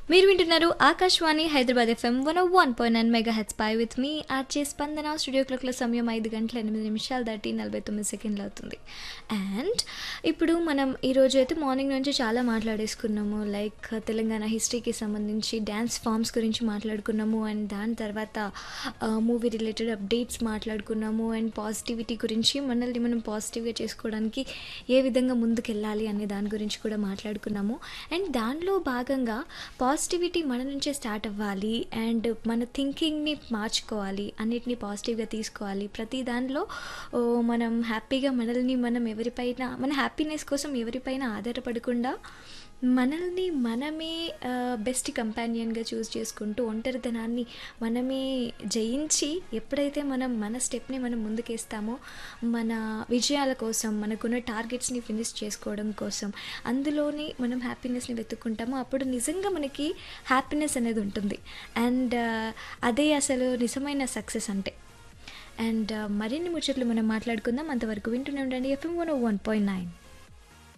మీరు వింటున్నారు Akashvani Hyderabad FM one one point nine mega హెచ్ పై విత్ మీ ఆర్చే స్పందన స్టూడియో క్లాక్ల సమయం ఐదు గంటల ఎనిమిది నిమిషాలు దాటి నలభై తొమ్మిది సెకండ్లు అవుతుంది అండ్ ఇప్పుడు మనం ఈరోజు అయితే మార్నింగ్ నుంచి చాలా మాట్లాడేసుకున్నాము లైక్ తెలంగాణ హిస్టరీకి సంబంధించి డ్యాన్స్ ఫామ్స్ గురించి మాట్లాడుకున్నాము అండ్ దాని తర్వాత మూవీ రిలేటెడ్ అప్డేట్స్ మాట్లాడుకున్నాము అండ్ పాజిటివిటీ గురించి మనల్ని మనం పాజిటివ్గా చేసుకోవడానికి ఏ విధంగా ముందుకెళ్ళాలి అనే దాని గురించి కూడా మాట్లాడుకున్నాము అండ్ దానిలో భాగంగా పాజిటివిటీ మన నుంచే స్టార్ట్ అవ్వాలి అండ్ మన థింకింగ్ని మార్చుకోవాలి అన్నిటినీ పాజిటివ్గా తీసుకోవాలి ప్రతి దానిలో ఓ, మనం హ్యాపీగా మనల్ని మనం ఎవరిపైన మన హ్యాపీనెస్ కోసం ఎవరిపైన ఆధారపడకుండా మనల్ని మనమే బెస్ట్ కంపానియన్గా చూస్ చేసుకుంటూ ఒంటరితనాన్ని మనమే జయించి ఎప్పుడైతే మనం మన స్టెప్ని మనం ముందుకేస్తామో మన విజయాల కోసం మనకున్న టార్గెట్స్ని ఫినిష్ చేసుకోవడం కోసం అందులోని మనం హ్యాపీనెస్ని వెతుక్కుంటామో అప్పుడు నిజంగా మనకి హ్యాపీనెస్ అనేది ఉంటుంది అండ్ అదే అసలు నిజమైన సక్సెస్ అంటే అండ్ మరిన్ని ముచ్చట్లు మనం మాట్లాడుకుందాం అంతవరకు వింటూనే ఉండండి FM one one point nine